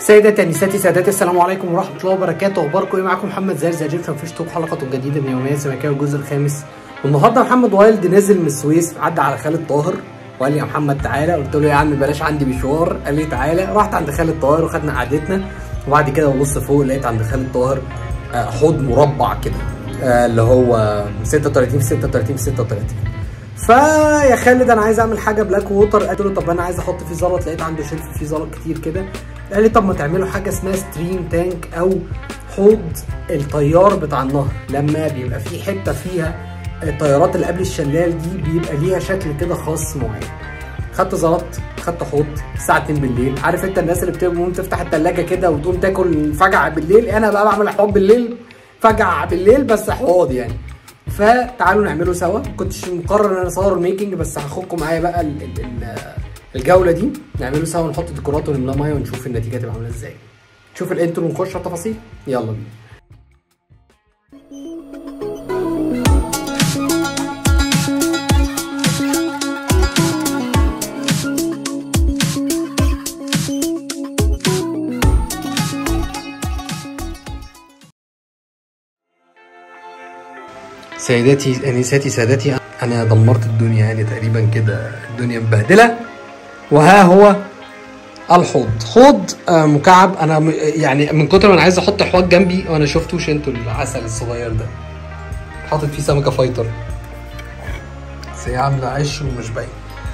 سيداتي انساتي سادتي السلام عليكم ورحمه الله وبركاته اخباركم ايه معاكم محمد زاهر زاجين في فيش توك حلقه جديده من يوميه سمكاوي الجزء الخامس والنهارده محمد وايلد نازل من السويس عدى على خالد طاهر وقال لي يا محمد تعالى قلت له يا عم بلاش عندي مشوار قال لي تعالى رحت عند خالد طاهر وخدنا قعدتنا وبعد كده ببص فوق لقيت عند خالد طاهر آه، حوض مربع كده آه، اللي هو 36 في 36 في 36 فيا خالد انا عايز اعمل حاجه بلاك ووتر قلت له طب انا عايز احط فيه زلط لقيت عنده شلف فيه زلط كتير كده قال لي طب ما تعملوا حاجه اسمها ستريم تانك او حوض الطيار بتاع النهر لما بيبقى في حته فيها الطيارات اللي قبل الشلال دي بيبقى ليها شكل كده خاص معين خدت زلط خدت حوض الساعه 2 بالليل عارف انت الناس اللي بتقوم تفتح الثلاجه كده وتقوم تاكل فجعه بالليل انا بقى بعمل حوض بالليل فجعه بالليل بس حوض يعني فتعالوا نعمله سوا كنتش مقرر ان انا اصور الميكنج بس هاخدكم معايا بقى ال ال ال الجوله دي نعمله سوا نحط ديكورات ونملاه ميه ونشوف النتيجه تبقى عامله ازاي نشوف الانترو ونخش على التفاصيل يلا بينا سيداتي انساتي سادتي انا دمرت الدنيا يعني تقريبا كده الدنيا مبهدله وها هو الحوض حوض آه، مكعب انا م- يعني من كتر ما انا عايز احط حوض جنبي وانا شفتوش انتوا العسل الصغير ده حاطط فيه سمكه فايتر بس هي عامله عش ومش باين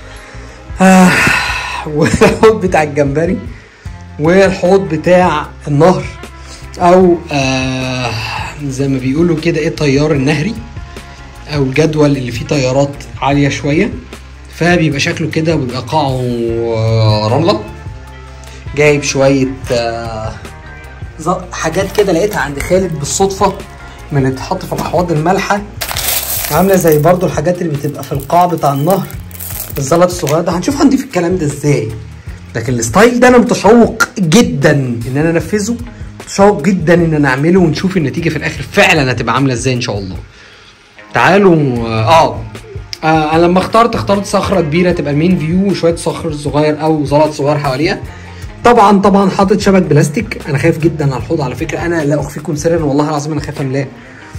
آه والحوض بتاع الجمبري والحوض بتاع النهر او آه زي ما بيقولوا كده ايه الطيار النهري او الجدول اللي فيه طيارات عاليه شويه فبيبقى شكله كده وبيبقى قاعه آه، رمله جايب شويه آه، ز- حاجات كده لقيتها عند خالد بالصدفه من اللي بتتحط في الاحواض المالحه عامله زي برضو الحاجات اللي بتبقى في القاع بتاع النهر الزلط الصغير ده هنشوف هنضيف الكلام ده ازاي لكن الستايل ده انا متشوق جدا ان انا انفذه متشوق جدا ان انا اعمله ونشوف النتيجه في الاخر فعلا هتبقى عامله ازاي ان شاء الله تعالوا اه, آه انا لما اخترت اخترت صخره كبيره تبقى المين فيو وشويه صخر صغير او زلط صغير حواليها طبعا طبعا حاطط شبك بلاستيك انا خايف جدا على الحوض على فكره انا لا اخفيكم سرا والله العظيم انا خايف املاه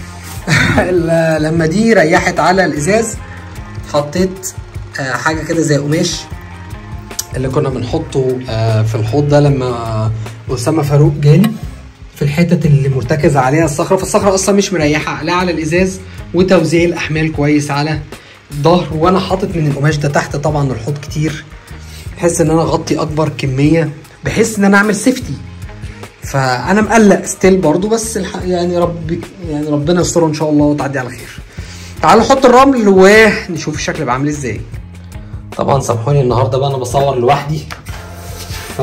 ال- لما دي ريحت على الازاز حطيت آه، حاجه كده زي قماش اللي كنا بنحطه آه، في الحوض ده لما اسامه فاروق جالي في الحتت اللي مرتكزه عليها الصخره فالصخره اصلا مش مريحه لا على الازاز وتوزيع الاحمال كويس على الظهر وانا حاطط من القماش ده تحت طبعا الحوض كتير بحيث ان انا اغطي اكبر كميه بحيث ان انا اعمل سيفتي فانا مقلق ستيل برضو بس الح... يعني رب يعني ربنا يستر ان شاء الله وتعدي على خير تعالوا نحط الرمل ونشوف الشكل بقى عامل ازاي طبعا سامحوني النهارده بقى انا بصور لوحدي ف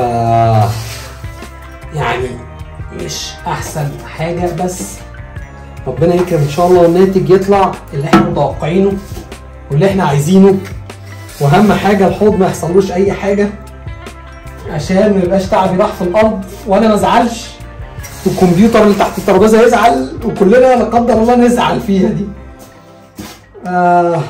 يعني مش احسن حاجه بس ربنا يكرم ان شاء الله والناتج يطلع اللي احنا متوقعينه واللي احنا عايزينه واهم حاجه الحوض ما يحصلوش اي حاجه عشان ما يبقاش تعبي راح في الارض وانا ما ازعلش والكمبيوتر اللي تحت الترابيزه يزعل وكلنا لا قدر الله نزعل فيها دي آه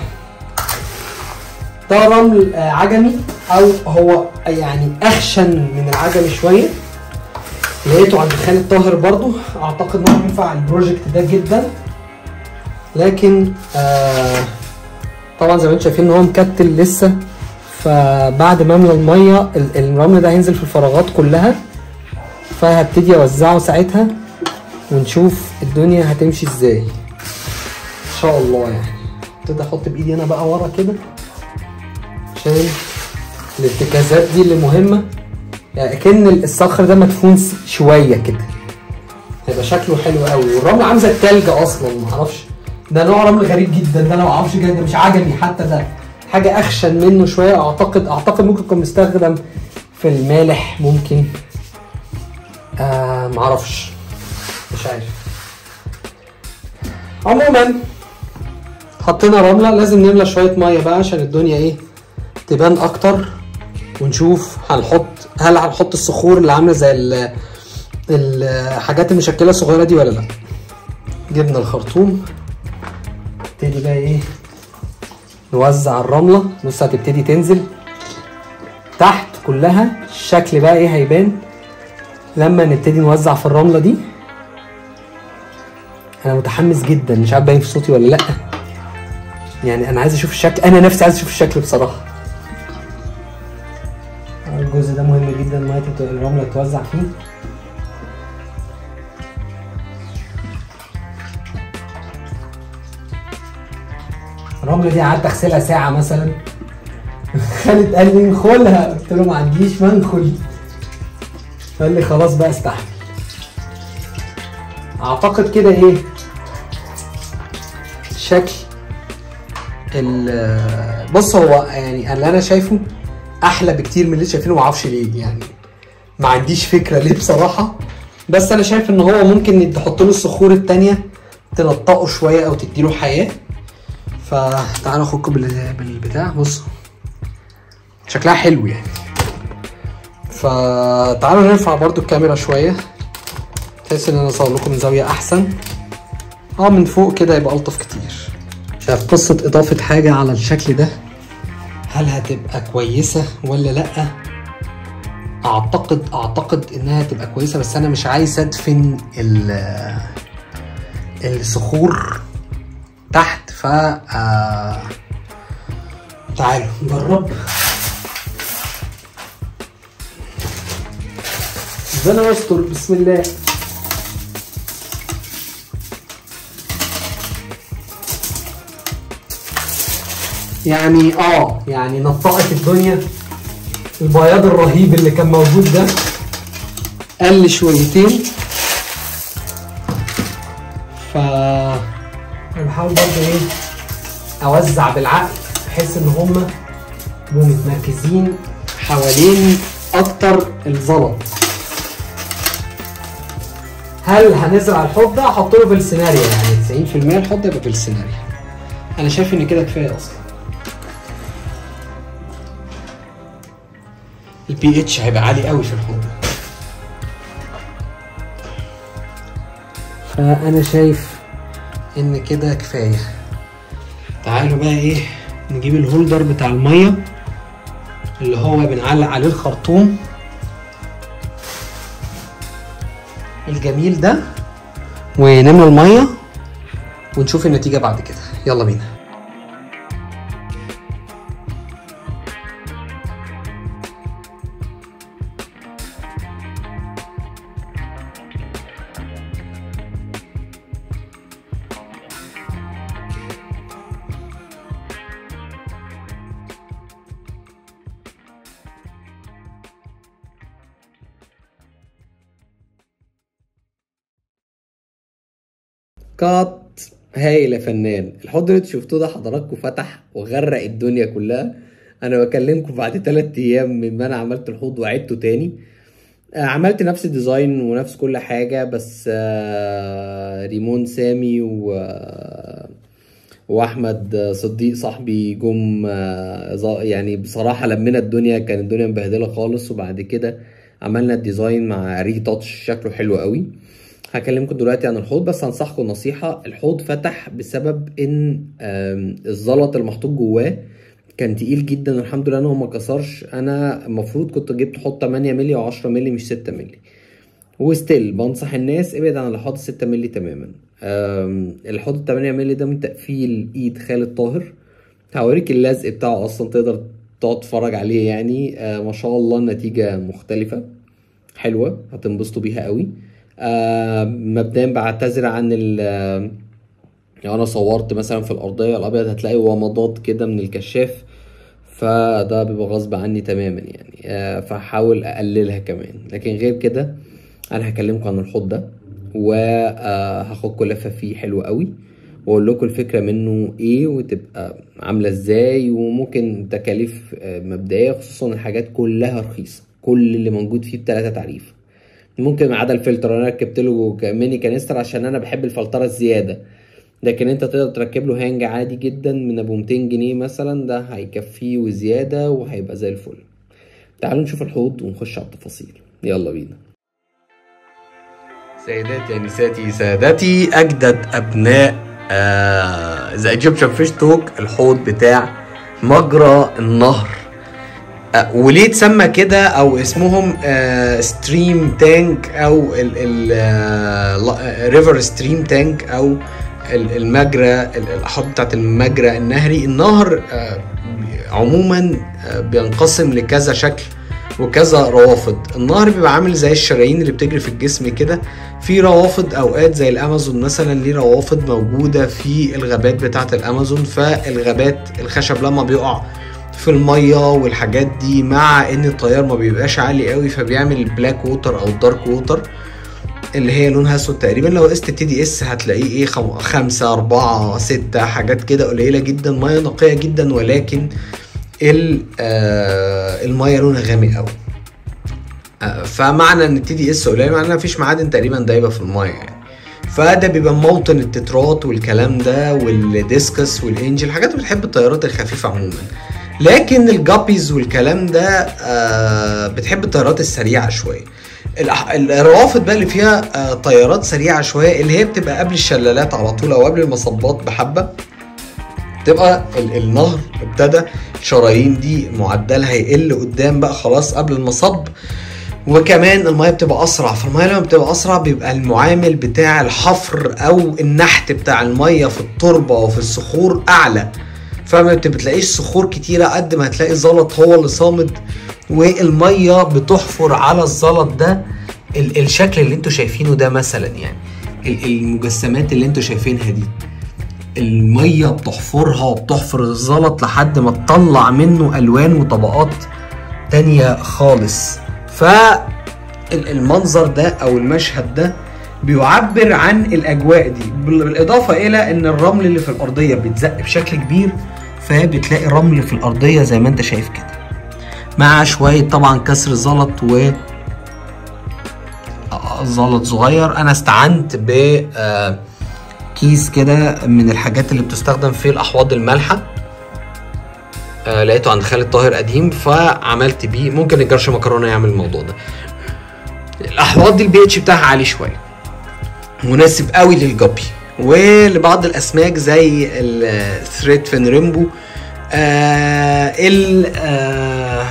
ده رمل آه، عجمي او هو يعني اخشن من العجمي شويه لقيته عند خالد طاهر برضو اعتقد انه ينفع البروجكت ده جدا لكن آه طبعا زي ما انتم شايفين ان هو مكتل لسه فبعد ما املى الميه ال- الرمل ده هينزل في الفراغات كلها فهبتدي اوزعه ساعتها ونشوف الدنيا هتمشي ازاي ان شاء الله يعني ابتدي احط بايدي انا بقى ورا كده عشان الارتكازات دي اللي مهمه يعني كأن الصخر ده مدفون س- شويه كده هيبقى شكله حلو قوي والرمل عامل زي التلج اصلا معرفش ده نوع رمل غريب جدا ده انا ما اعرفش جدا مش عجمي حتى ده حاجه اخشن منه شويه اعتقد اعتقد ممكن يكون مستخدم في المالح ممكن آه معرفش مش عارف عموما حطينا رمله لازم نملى شويه ميه بقى عشان الدنيا ايه تبان اكتر ونشوف هنحط هل هنحط الصخور اللي عامله زي ال- الحاجات المشكله الصغيره دي ولا لا جبنا الخرطوم نبتدي بقى ايه نوزع الرمله بص هتبتدي تنزل تحت كلها الشكل بقى ايه هيبان لما نبتدي نوزع في الرمله دي انا متحمس جدا مش عارف باين في صوتي ولا لا يعني انا عايز اشوف الشكل انا نفسي عايز اشوف الشكل بصراحه الجزء ده مهم جدا الميه تت- الرمله تتوزع فيه الرمله دي قعدت اغسلها ساعه مثلا خالد قال لي انخلها قلت له ما عنديش منخل قال لي خلاص بقى استحمل اعتقد كده ايه شكل ال بص هو يعني اللي انا شايفه احلى بكتير من اللي شايفينه ما اعرفش ليه يعني ما عنديش فكره ليه بصراحه بس انا شايف ان هو ممكن تحط له الصخور التانية تلطقه شويه او تديله حياه فتعالوا اخدكم بال- بالبتاع بصوا شكلها حلو يعني فتعالوا نرفع برضو الكاميرا شويه بحيث ان انا اصور لكم من زاويه احسن اه من فوق كده يبقى الطف كتير مش عارف قصه اضافه حاجه على الشكل ده هل هتبقى كويسه ولا لا اعتقد اعتقد انها تبقى كويسه بس انا مش عايز ادفن ال الصخور تحت ف آه، تعالوا نجرب ربنا يستر بسم الله يعني اه يعني نطقت الدنيا البياض الرهيب اللي كان موجود ده قل شويتين ف انا بحاول برضه ايه اوزع بالعقل بحيث ان هما يبقوا متمركزين حوالين اكتر الزلط هل هنزرع الحوض ده احط له في السيناريو يعني 90% الحوض ده يبقى في السيناريو انا شايف ان كده كفايه اصلا البي اتش هيبقى عالي قوي في الحوض ده فانا شايف ان كده كفايه تعالوا بقى ايه نجيب الهولدر بتاع الميه اللي هو بنعلق عليه الخرطوم الجميل ده ونملى الميه ونشوف النتيجه بعد كده يلا بينا كات هايل يا فنان الحوض اللي انتوا شفتوه ده حضراتكم فتح وغرق الدنيا كلها انا بكلمكم بعد ثلاث ايام من ما انا عملت الحوض وعدته تاني آه، عملت نفس الديزاين ونفس كل حاجة بس آه، ريمون سامي و آه، واحمد صديق صاحبي جم آه، ظا- يعني بصراحة لمينا الدنيا كانت الدنيا مبهدلة خالص وبعد كده عملنا الديزاين مع ري تاتش شكله حلو قوي هكلمكم دلوقتي عن الحوض بس هنصحكم نصيحة الحوض فتح بسبب ان آم، الزلط المحطوط جواه كان تقيل جدا والحمد لله انه ما كسرش انا المفروض كنت جبت حوض 8 مللي او 10 مللي مش 6 مللي وستيل بنصح الناس ابعد عن الحوض 6 مللي تماما آم، الحوض ال 8 مللي ده من تقفيل ايد خالد طاهر هوريك اللزق بتاعه اصلا تقدر تقعد تتفرج عليه يعني آه ما شاء الله النتيجة مختلفة حلوة هتنبسطوا بيها قوي آه مبدئيا بعتذر عن ال يعني انا صورت مثلا في الارضيه الابيض هتلاقي ومضات كده من الكشاف فده بيبقى غصب عني تماما يعني آه، فهحاول اقللها كمان لكن غير كده انا هكلمكم عن الحوض ده وهاخدكم لفه فيه حلوه قوي واقول لكم الفكره منه ايه وتبقى عامله ازاي وممكن تكاليف آه، مبدئيه خصوصا الحاجات كلها رخيصه كل اللي موجود فيه بتلاتة تعريف ممكن ما عدا الفلتر انا ركبت له ك- ميني كانستر عشان انا بحب الفلتره الزياده لكن انت تقدر تركب له هانج عادي جدا من ابو 200 جنيه مثلا ده هيكفيه وزياده وهيبقى زي الفل تعالوا نشوف الحوض ونخش على التفاصيل يلا بينا سيداتي نساتي سادتي اجدد ابناء ذا ايجيبشن فيش توك الحوض بتاع مجرى النهر آه، وليه اتسمى كده او اسمهم ستريم تانك او الريفر ستريم تانك او ال- المجرى ال- الاحواض بتاعت المجرى النهري النهر آه، عموما آه، بينقسم لكذا شكل وكذا روافد النهر بيبقى عامل زي الشرايين اللي بتجري في الجسم كده في روافد اوقات زي الامازون مثلا ليه روافد موجوده في الغابات بتاعه الامازون فالغابات الخشب لما بيقع في الميه والحاجات دي مع ان التيار ما بيبقاش عالي قوي فبيعمل البلاك ووتر او الدارك ووتر اللي هي لونها اسود تقريبا لو قست تي دي اس هتلاقيه ايه خم... خمسة أربعة ستة حاجات كده قليلة جدا مية نقية جدا ولكن ال- آه، المية لونها غامق قوي آه، فمعنى ان التي دي اس قليل معنى مفيش معادن تقريبا دايبه في الميه يعني فده بيبقى موطن التترات والكلام ده والديسكس والانجل الحاجات اللي بتحب الطيارات الخفيفه عموما لكن الجابيز والكلام ده آه بتحب الطيارات السريعه شويه الأح- الروافد بقى اللي فيها آه طيارات سريعه شويه اللي هي بتبقى قبل الشلالات على طول او قبل المصبات بحبه تبقى ال- النهر ابتدى الشرايين دي معدلها يقل قدام بقى خلاص قبل المصب وكمان الميه بتبقى اسرع فالميه لما بتبقى اسرع بيبقى المعامل بتاع الحفر او النحت بتاع الميه في التربه وفي الصخور اعلى فما بت- بتلاقيش صخور كتيره قد ما هتلاقي زلط هو اللي صامد والميه بتحفر على الزلط ده ال- الشكل اللي انتوا شايفينه ده مثلا يعني ال- المجسمات اللي انتوا شايفينها دي الميه بتحفرها وبتحفر الزلط لحد ما تطلع منه الوان وطبقات تانية خالص فالمنظر ده او المشهد ده بيعبر عن الاجواء دي بال- بالاضافه الى ان الرمل اللي في الارضيه بيتزق بشكل كبير فبتلاقي رمل في الارضيه زي ما انت شايف كده مع شويه طبعا كسر زلط و آه، زلط صغير انا استعنت ب آه، كيس كده من الحاجات اللي بتستخدم في الاحواض المالحه آه لقيته عند خالد طاهر قديم فعملت بيه ممكن الجرش مكرونه يعمل الموضوع ده الاحواض دي البي اتش بتاعها عالي شويه مناسب قوي للجبي ولبعض الاسماك زي الثريد فين ريمبو آه ال آه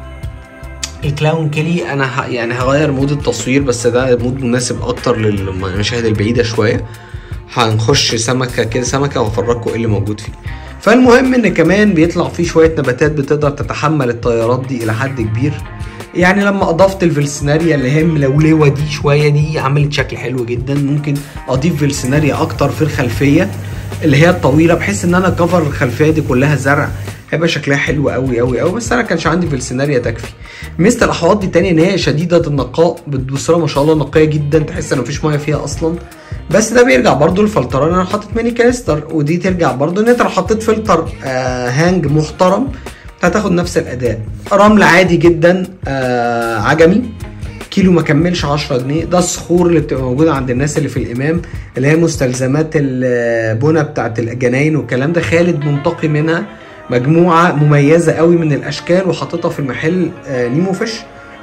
الكلاون كيلي انا ه... يعني هغير مود التصوير بس ده مود مناسب اكتر للمشاهد البعيده شويه هنخش سمكه كده سمكه وافرجكم ايه اللي موجود فيه فالمهم ان كمان بيطلع فيه شويه نباتات بتقدر تتحمل التيارات دي الى حد كبير يعني لما اضفت الفلسناريا اللي هي ملولوه دي شويه دي عملت شكل حلو جدا ممكن اضيف فلسناريا اكتر في الخلفيه اللي هي الطويله بحيث ان انا كفر الخلفيه دي كلها زرع هيبقى شكلها حلو قوي قوي قوي بس انا كانش عندي فلسناريا تكفي ميزه الاحواض دي تانية ان هي شديده النقاء بتبص ما شاء الله نقيه جدا تحس ان مفيش ميه فيها اصلا بس ده بيرجع برضو للفلتران انا حاطط ميني كانستر ودي ترجع برضو ان انت لو حطيت فلتر آه هانج محترم هتاخد نفس الاداء رمل عادي جدا آه عجمي كيلو ما كملش 10 جنيه ده الصخور اللي بتبقى موجوده عند الناس اللي في الامام اللي هي مستلزمات البنى بتاعت الجناين والكلام ده خالد منتقي منها مجموعه مميزه قوي من الاشكال وحاططها في المحل آه نيمو فيش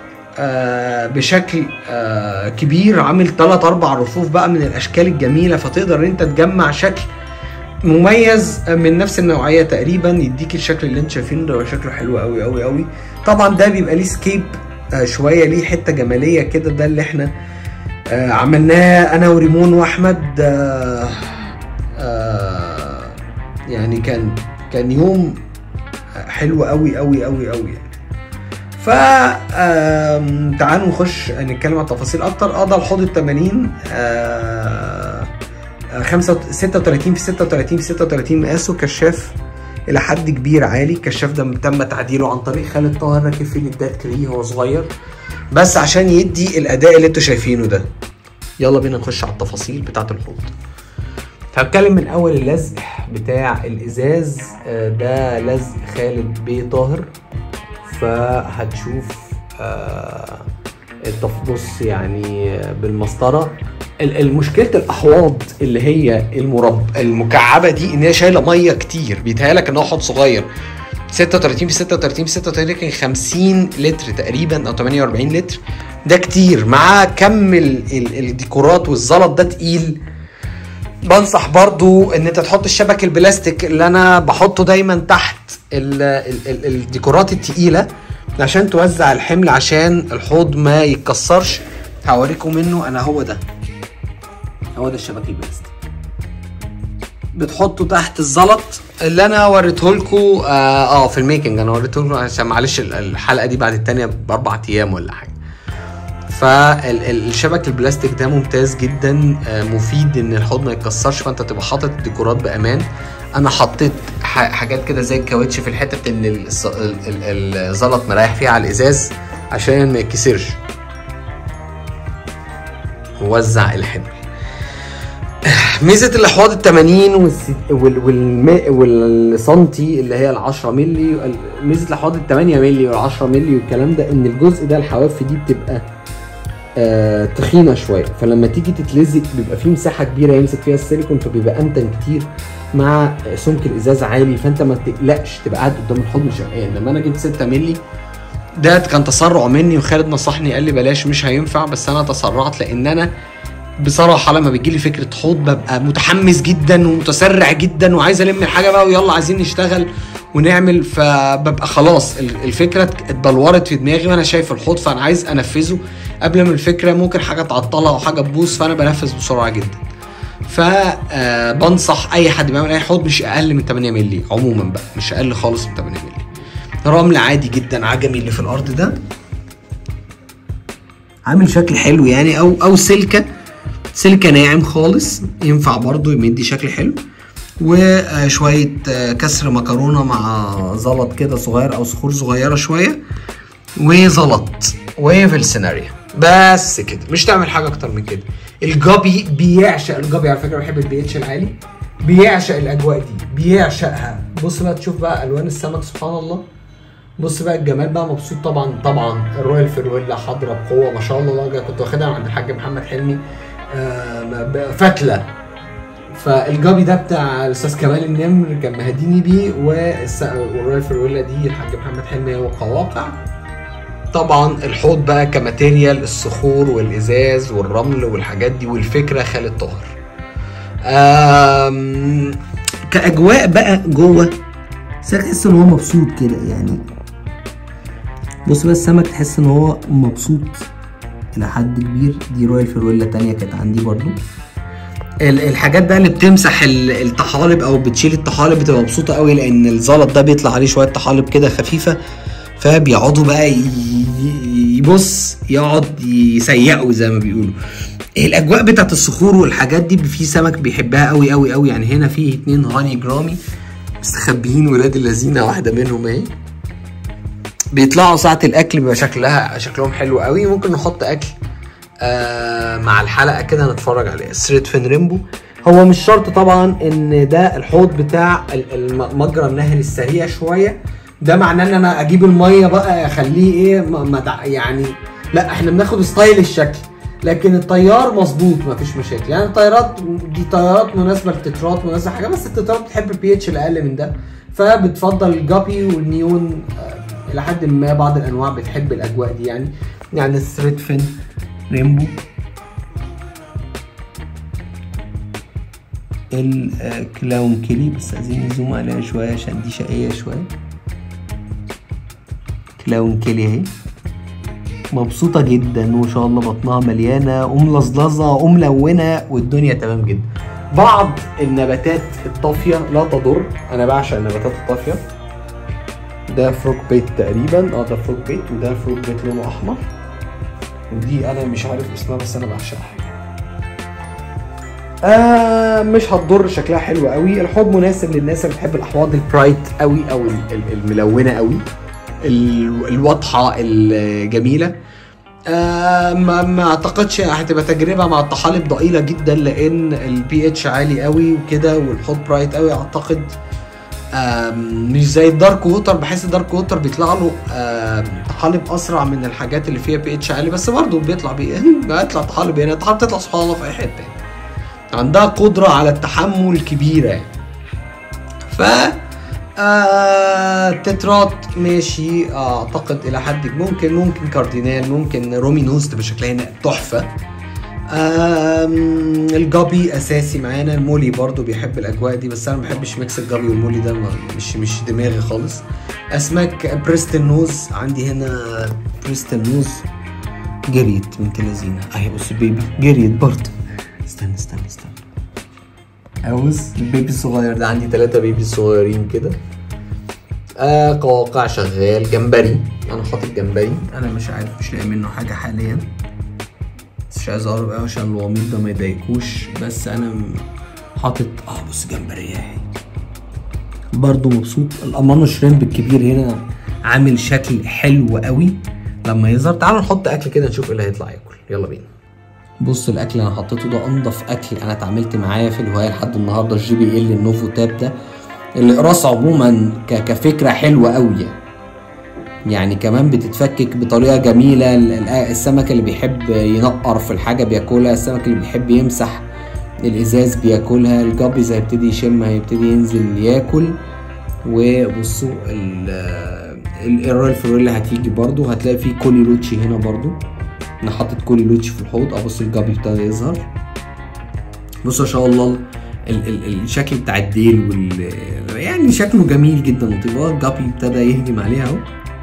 آه بشكل آه كبير عامل 3 4 رفوف بقى من الاشكال الجميله فتقدر ان انت تجمع شكل مميز من نفس النوعيه تقريبا يديك الشكل اللي انت شايفينه ده شكله حلو قوي قوي قوي طبعا ده بيبقى ليه سكيب آه شويه ليه حته جماليه كده ده اللي احنا آه عملناه انا وريمون واحمد آه آه يعني كان كان يوم حلو قوي قوي قوي قوي يعني ف آم، تعالوا نخش نتكلم عن تفاصيل اكتر اه ده الحوض ال 80 آه، آه، خمسة 36 في 36 في 36 مقاسه كشاف الى حد كبير عالي الكشاف ده تم تعديله عن طريق خالد طاهر راكب فيه ليدات كري هو صغير بس عشان يدي الاداء اللي انتوا شايفينه ده يلا بينا نخش على التفاصيل بتاعه الحوض هتكلم من اول اللزق بتاع الازاز آه، ده لزق خالد بيه طاهر فهتشوف آه التف- بص يعني بالمسطره ال- المشكله الاحواض اللي هي المرب المكعبه دي ان هي شايله ميه كتير بيتهيألك ان هو حوض صغير 36 في 36 في 36 كان 50 لتر تقريبا او 48 لتر ده كتير مع كم ال- ال- الديكورات والزلط ده تقيل بنصح برضو ان انت تحط الشبك البلاستيك اللي انا بحطه دايما تحت ال ال ال الديكورات التقيله عشان توزع الحمل عشان الحوض ما يتكسرش هوريكم منه انا هو ده هو ده الشبك البلاستيك بتحطه تحت الزلط اللي انا وريته لكم آه, اه في الميكنج انا وريته لكم عشان معلش ال- الحلقه دي بعد التانيه باربع ايام ولا حاجه فالشبك البلاستيك ده ممتاز جدا آه، مفيد ان الحوض ما يتكسرش فانت تبقى حاطط الديكورات بامان انا حطيت ح- حاجات كده زي الكاوتش في الحته ان الص- ال- ال- الزلط مريح فيها على الازاز عشان ما يتكسرش ووزع الحمل ميزه الاحواض ال 80 والست وال والم... والسنتي اللي هي ال 10 مللي ال- ميزه الاحواض ال 8 مللي وال 10 مللي والكلام ده ان الجزء ده الحواف دي بتبقى آه تخينه شويه فلما تيجي تتلزق بيبقى في مساحه كبيره يمسك فيها السيليكون فبيبقى امتن كتير مع سمك الازاز عالي فانت ما تقلقش تبقى قاعد قدام الحوض مش قلقان لما انا جبت 6 مللي ده كان تسرع مني وخالد نصحني قال لي بلاش مش هينفع بس انا تسرعت لان انا بصراحه لما بيجي لي فكره حوض ببقى متحمس جدا ومتسرع جدا وعايز الم الحاجه بقى ويلا عايزين نشتغل ونعمل فببقى خلاص ال- الفكره اتبلورت في دماغي وانا شايف الحوض فانا عايز انفذه قبل ما الفكره ممكن حاجه تعطلها او حاجه تبوظ فانا بنفذ بسرعه جدا فبنصح اي حد بيعمل اي حوض مش اقل من 8 مللي عموما بقى مش اقل خالص من 8 مللي رمل عادي جدا عجمي اللي في الارض ده عامل شكل حلو يعني او او سلكه سلكه ناعم خالص ينفع برضو يمدي شكل حلو وشويه آه، كسر مكرونه مع زلط كده صغير او صخور صغيره شويه وزلط وفلسناريا بس كده مش تعمل حاجه اكتر من كده الجابي بيعشق الجابي على فكره بيحب البي اتش العالي بيعشق الاجواء دي بيعشقها بص بقى تشوف بقى الوان السمك سبحان الله بص بقى الجمال بقى مبسوط طبعا طبعا الرويال فيرويلا حاضره بقوه ما شاء الله ده كنت واخدها من عند الحاج محمد حلمي آه، ب- فتله فالجابي ده بتاع الاستاذ كمال النمر كان مهديني بيه والس- والرويال فيرويلا دي الحاج محمد حلمي هو قواقع طبعا الحوض بقى كماتيريال الصخور والازاز والرمل والحاجات دي والفكره خالد طاهر آم، كاجواء بقى جوه السمك تحس ان هو مبسوط كده يعني بص بقى السمك تحس ان هو مبسوط الى حد كبير دي رويال فيرويلا تانية كانت عندي برضو ال- الحاجات بقى اللي بتمسح ال- الطحالب او بتشيل الطحالب بتبقى مبسوطه قوي لان الزلط ده بيطلع عليه شويه طحالب كده خفيفه فبيقعدوا بقى ي- ي- يبص يقعد يسيقوا زي ما بيقولوا الاجواء بتاعت الصخور والحاجات دي في سمك بيحبها قوي قوي قوي يعني هنا في اتنين هاني جرامي مستخبيين ولاد اللذينه واحده منهم اهي بيطلعوا ساعة الأكل بيبقى شكلها شكلهم حلو قوي ممكن نحط أكل آه مع الحلقة كده نتفرج عليه ستريت فين ريمبو هو مش شرط طبعا ان ده الحوض بتاع ال- الم- مجرى النهر السريع شوية ده معناه ان انا اجيب المية بقى اخليه ايه ما ما دع- يعني لا احنا بناخد ستايل الشكل لكن الطيار مظبوط مفيش مشاكل يعني الطيارات دي طيارات مناسبه للتترات مناسبه حاجه بس التترات بتحب البي اتش الاقل من ده فبتفضل الجابي والنيون آه، الى حد ما بعض الانواع بتحب الاجواء دي يعني يعني الثريد فين ريمبو الكلاون كيلي بس عايزين نزوم عليها شويه عشان دي شقيه شويه كلاون كيلي اهي مبسوطة جدا ما شاء الله بطنها مليانة وملظلظة وملونة والدنيا تمام جدا بعض النباتات الطافية لا تضر أنا بعشق النباتات الطافية ده فروك بيت تقريبا اه ده فروك بيت وده فروك بيت لونه أحمر ودي أنا مش عارف اسمها بس أنا بعشقها آه مش هتضر شكلها حلو قوي الحوض مناسب للناس اللي بتحب الاحواض البرايت قوي او ال- ال- الملونه قوي ال- الواضحه الجميله آه ما, ما اعتقدش هتبقى تجربه مع الطحالب ضئيله جدا لان البي اتش عالي قوي وكده والحوض برايت قوي اعتقد آم، مش زي الدارك ووتر بحس الدارك ووتر بيطلع له آم، طحالب اسرع من الحاجات اللي فيها بي اتش عالي بس برضه بيطلع بي بيطلع طحالب هنا الطحالب بتطلع سبحان الله في اي حته يعني. عندها قدرة على التحمل كبيرة يعني. ف آه تترات ماشي آه اعتقد الى حد ممكن ممكن كاردينال ممكن رومي نوز تبقى شكلها هنا تحفة آم، الجابي اساسي معانا المولي برضو بيحب الاجواء دي بس انا ما بحبش ميكس الجابي والمولي ده ما- مش مش دماغي خالص اسماك بريستن نوز عندي هنا بريستن نوز جريت بنت لذينه اهي بص بيبي جريت برضو استنى استنى استنى عاوز البيبي الصغير ده عندي ثلاثة بيبي صغيرين كده آه قواقع شغال جمبري انا حاطط جمبري انا مش عارف مش لاقي منه حاجه حاليا مش عايز اقرب قوي عشان الوميض ده ما يضايقوش بس انا م- حاطط اه بص جمبريه اهي برضه مبسوط الامانو شريمب الكبير هنا عامل شكل حلو قوي لما يظهر تعالوا نحط اكل كده نشوف ايه اللي هيطلع ياكل يلا بينا بص الاكل اللي انا حطيته ده انضف اكل انا اتعاملت معاه في الهوايه لحد النهارده الجي بي ال النوفو تاب ده الاقراص عموما ك- كفكره حلوه قوي يعني يعني كمان بتتفكك بطريقه جميله ال- ال- السمك اللي بيحب ينقر في الحاجه بياكلها السمك اللي بيحب يمسح الازاز بياكلها الجابيز هيبتدي يشم هيبتدي ينزل ياكل وبصوا ال- ال- الرويال فوريلا هتيجي برضو هتلاقي فيه كولي لوتشي هنا برضو انا حاطط كولي لوتشي في الحوض ابص الجابي ابتدى يظهر بصوا ما شاء الله ال ال الشكل بتاع الديل وال يعني شكله جميل جدا لطيف هو الجابي ابتدى يهجم عليها اهو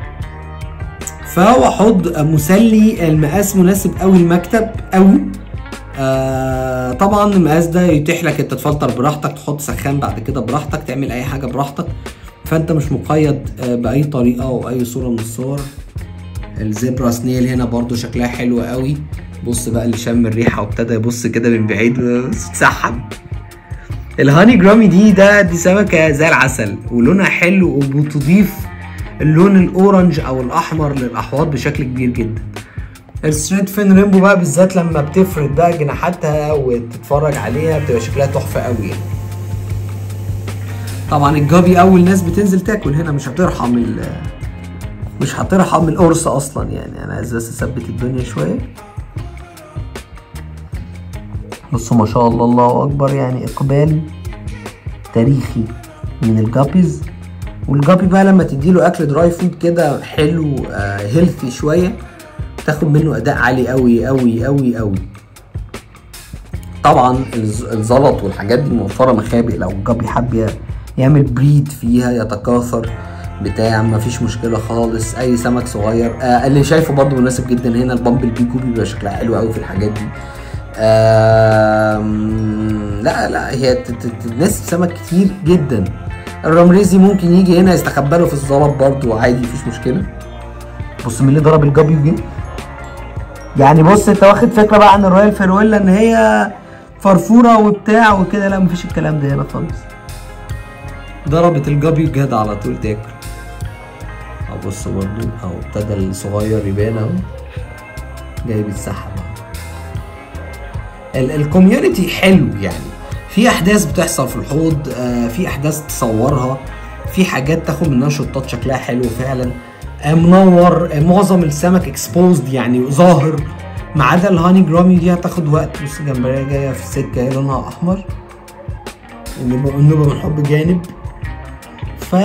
فهو حوض مسلي المقاس مناسب قوي المكتب قوي آه طبعا المقاس ده يتيح لك انت تفلتر براحتك تحط سخان بعد كده براحتك تعمل اي حاجه براحتك فانت مش مقيد آه باي طريقه او اي صوره من الصور الزبرا سنيل هنا برضو شكلها حلو قوي بص بقى اللي شم الريحه وابتدى يبص كده من بعيد وتسحب الهاني جرامي دي ده دي سمكه زي العسل ولونها حلو وبتضيف اللون الاورنج او الاحمر للاحواض بشكل كبير جدا الستريت فين ريمبو بقى بالذات لما بتفرد بقى جناحاتها وتتفرج عليها بتبقى شكلها تحفه قوي يعني طبعا الجابي اول ناس بتنزل تاكل هنا مش هترحم ال مش هترحم القرص اصلا يعني انا عايز بس اثبت الدنيا شويه بصوا ما شاء الله الله اكبر يعني اقبال تاريخي من الجابيز والجابي بقى لما تديله اكل دراي فود كده حلو آه هيلثي شويه تاخد منه اداء عالي قوي قوي قوي قوي طبعا الز- الزلط والحاجات دي موفره مخابئ لو الجابي حب ي- يعمل بريد فيها يتكاثر بتاع مفيش مشكله خالص اي سمك صغير آه اللي شايفه برضو مناسب جدا هنا البامبل بي جوبي بيبقى شكلها حلو قوي في الحاجات دي آم، لا لا هي ت- ت- تناسب سمك كتير جدا الرمريزي ممكن يجي هنا يستخبى له في الزلط برضو عادي مفيش مشكله بص مين اللي ضرب الجابي وجه يعني بص انت واخد فكره بقى عن الرويال فيرويلا ان هي فرفوره وبتاع وكده لا مفيش الكلام ده هنا خالص ضربت الجابي وجاد على طول تاكل اهو بص برضو اهو ابتدى الصغير يبان اهو جاي بيتسحب اهو ال- الكوميونتي حلو يعني في احداث بتحصل في الحوض آه، في احداث تصورها في حاجات تاخد منها شطات شكلها حلو فعلا آه، منور آه، معظم السمك اكسبوزد يعني ظاهر ما عدا الهاني جرامي دي هتاخد وقت بص جمبريه جايه في السكه هي لونها احمر النوبه النوبة من حب جانب ف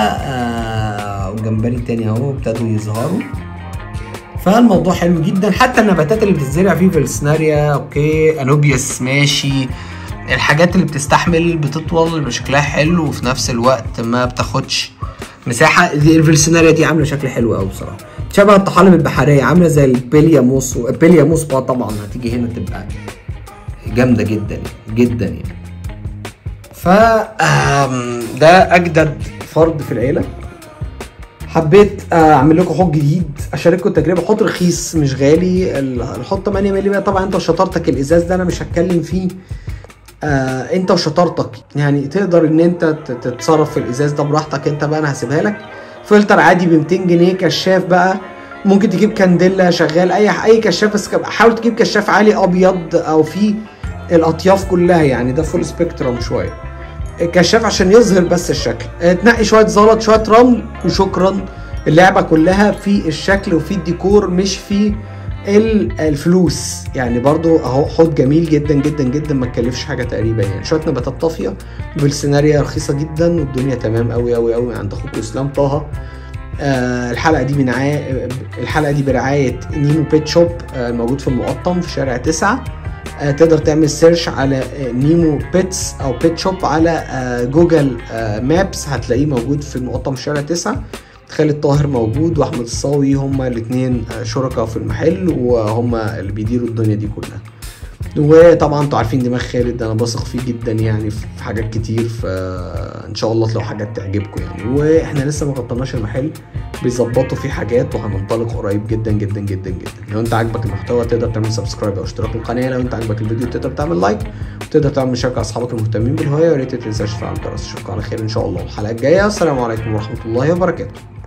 آه، وجمبري تاني اهو ابتدوا يظهروا فالموضوع حلو جدا حتى النباتات اللي بتتزرع فيه في السناريا اوكي انوبيوس ماشي الحاجات اللي بتستحمل بتطول بيبقى شكلها حلو وفي نفس الوقت ما بتاخدش مساحه دي الفلسناريا دي عامله شكل حلو قوي بصراحه شبه الطحالب البحريه عامله زي البيليا موس البيليا موس بقى طبعا هتيجي هنا تبقى جامده جدا جدا يعني ف آم، ده اجدد فرد في العيله حبيت آه، اعمل لكم حوض جديد اشارككم التجربه حوض رخيص مش غالي ال- الحوض 8 مللي طبعا انت وشطارتك الازاز ده انا مش هتكلم فيه آه انت وشطارتك يعني تقدر ان انت ت- تتصرف في الازاز ده براحتك انت بقى انا هسيبها لك فلتر عادي ب 200 جنيه كشاف بقى ممكن تجيب كانديلا شغال اي اي كشاف بس ك- حاول تجيب كشاف عالي ابيض او فيه الاطياف كلها يعني ده فول سبيكترم شويه كشاف عشان يظهر بس الشكل اه، تنقي شويه زلط شويه رمل وشكرا اللعبه كلها في الشكل وفي الديكور مش في ال- الفلوس يعني برضو اهو حوض جميل جدا جدا جدا ما تكلفش حاجه تقريبا يعني شويه نباتات طافيه بالسيناريا رخيصه جدا والدنيا تمام قوي قوي قوي عند اخوك اسلام طه آه الحلقه دي بنعاية الحلقه دي برعايه نيمو بيت شوب آه الموجود في المقطم في شارع تسعة آه، تقدر تعمل سيرش على آه، نيمو بيتس او بيت شوب على آه، جوجل آه، مابس هتلاقيه موجود في مقطم شارع تسعة خالد طاهر موجود واحمد الصاوي هما الاثنين شركاء في المحل وهما اللي بيديروا الدنيا دي كلها وطبعا انتوا عارفين دماغ خالد انا بثق فيه جدا يعني في حاجات كتير فان شاء الله تلاقوا حاجات تعجبكم يعني واحنا لسه ما غطيناش المحل بيظبطوا فيه حاجات وهننطلق قريب جدا جدا جدا جدا لو انت عاجبك المحتوى تقدر تعمل سبسكرايب او اشتراك القناه لو انت عاجبك الفيديو تقدر تعمل لايك وتقدر تعمل مشاركه اصحابك المهتمين بالهوايه ويا ريت ما تنساش تفعل الجرس اشوفكم على خير ان شاء الله الحلقه الجايه السلام عليكم ورحمه الله وبركاته